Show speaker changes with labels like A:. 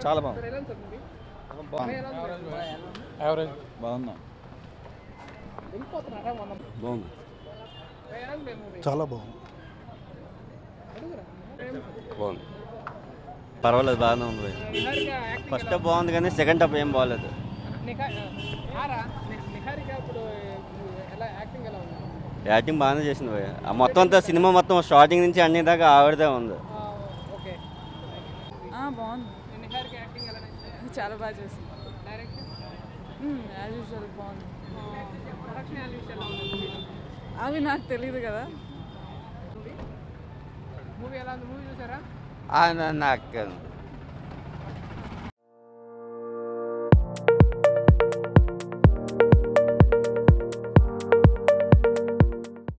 A: చాలా బాగుంది
B: సార్ ఎలా ఉంది సార్ మూవీ
A: బాగుంది
B: ఎలా ఉంది
A: యావరేజ్ బాగుందా
B: వెళ్ళిపోతున్నారా మనం
A: బాగుంది
B: ఎలా ఉంది మూవీ
C: చాలా బాగుంది
B: అడుగురా ఏం సార్?
D: బాగుంది పర్వాలేదు బాగానే ఉంది
B: నిహారిక యాక్టింగ్
D: ఫస్ట్ హాఫ్ బాగుంది కానీ సెకండ్ హాఫ్ ఏం బాగాలేదు
B: నిహా ఆరా ని- నిహారిక ఇప్పుడు ఎలా యాక్టింగ్ ఎలా ఉంది
D: యాక్టింగ్ బాగానే చేసింది భయ్య ఆ మొత్తం అంతా సినిమా మొత్తం స్టార్టింగ్ నుంచి అన్ని దాకా ఆవిడదే ఉంది
B: ఆ, ఓకే
E: బాగుంది
B: నిహారిక యాక్టింగ్ ఎలా నచ్చింది
E: చాలా బాగా చేసింది
B: డైరెక్షన్
E: యాజ్ యూజువల్ బాగుంది
B: ప్రొడక్షన్ వాల్యూస్ ఎలా ఉంది మూవీ
E: అవి నాకు తెలియదు కదా
B: మూవీ ఎలా ఉంది మూవీ చూసారా
D: నాకు